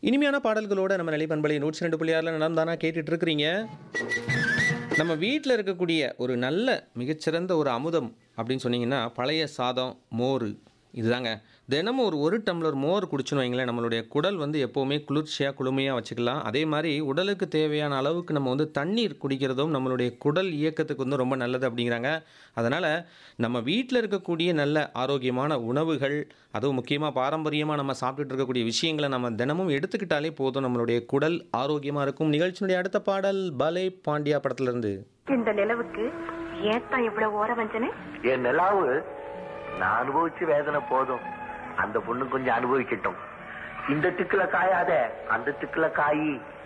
இனிமையான பாடல்களோட நம்ம நிலைப்பண்பலை நூற்றி ரெண்டு புள்ளி ஆறில் நடந்தானா கேட்டுட்டு இருக்கிறீங்க நம்ம வீட்டில் இருக்கக்கூடிய ஒரு நல்ல மிகச்சிறந்த ஒரு அமுதம் அப்படின்னு சொன்னீங்கன்னா பழைய சாதம் மோர் இதுதாங்க தினமும் ஒரு ஒரு டம்ளர் மோர் குடிச்சுன்னு வைங்களேன் நம்மளுடைய குடல் வந்து எப்போவுமே குளிர்ச்சியாக குளுமையாக வச்சுக்கலாம் அதே மாதிரி உடலுக்கு தேவையான அளவுக்கு நம்ம வந்து தண்ணீர் குடிக்கிறதும் நம்மளுடைய குடல் இயக்கத்துக்கு வந்து ரொம்ப நல்லது அப்படிங்கிறாங்க அதனால் நம்ம வீட்டில் இருக்கக்கூடிய நல்ல ஆரோக்கியமான உணவுகள் அதுவும் முக்கியமாக பாரம்பரியமாக நம்ம சாப்பிட்டுட்டு இருக்கக்கூடிய விஷயங்களை நம்ம தினமும் எடுத்துக்கிட்டாலே போதும் நம்மளுடைய குடல் ஆரோக்கியமாக இருக்கும் நிகழ்ச்சியினுடைய அடுத்த பாடல் பலே பாண்டியா படத்துலேருந்து இந்த நிலவுக்கு ஏத்தான் இவ்வளவு ஓர வஞ்சனே என் நிலாவு நான் அனுபவிச்சு வேதனை போதும் அந்த பொண்ணு கொஞ்சம் அனுபவிக்கட்டும் இந்த திக்குல காயாத அந்த திக்குல காயி